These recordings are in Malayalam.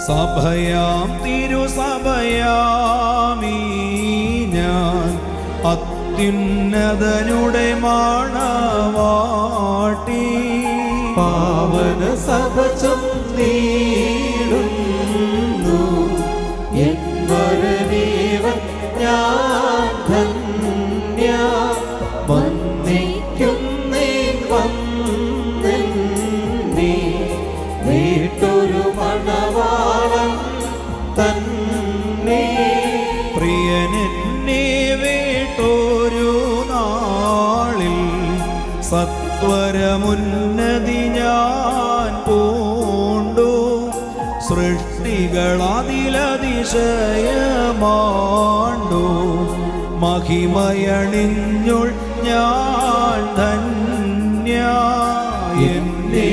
സഭയാം തിരുസഭയാമീ ഞാൻ അത്യുന്നതനുടെ മാണവാട്ടി പാവന സഭ ചൊന്നീടുന്നു എൻ വരനീവൻ ഞാൻ ധന്യ വന്നിക്കുന്നേ വന്നെന്നേ വീട്ടൊരു മണവാളം തന്നെ പ്രിയനെന്നെ വേട്ടോരു നാളിൽ സത്വരമുന്നതി ഞാൻ പൂണ്ടു സൃഷ്ടികളതിലതിശയമാണ്ടു മഹിമയണിഞ്ഞുൾ ഞാൻ ധന്യ എന്നെ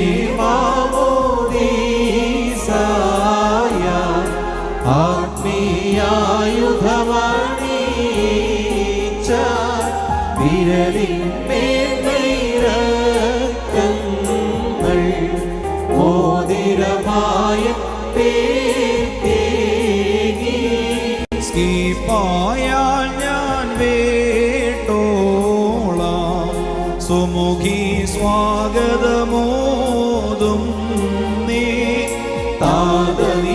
മാമോദീസായ ആത്മീയായുധമണീച്ച വിരലിൻ മേൽമൈരക്കങ്ങൾ മോതിരമായ പേകി സ്കീപ്പായാൽ ഞാൻ വേട്ടോളാം സുമുഖി സ്വാഗതമോതും നീ താതവി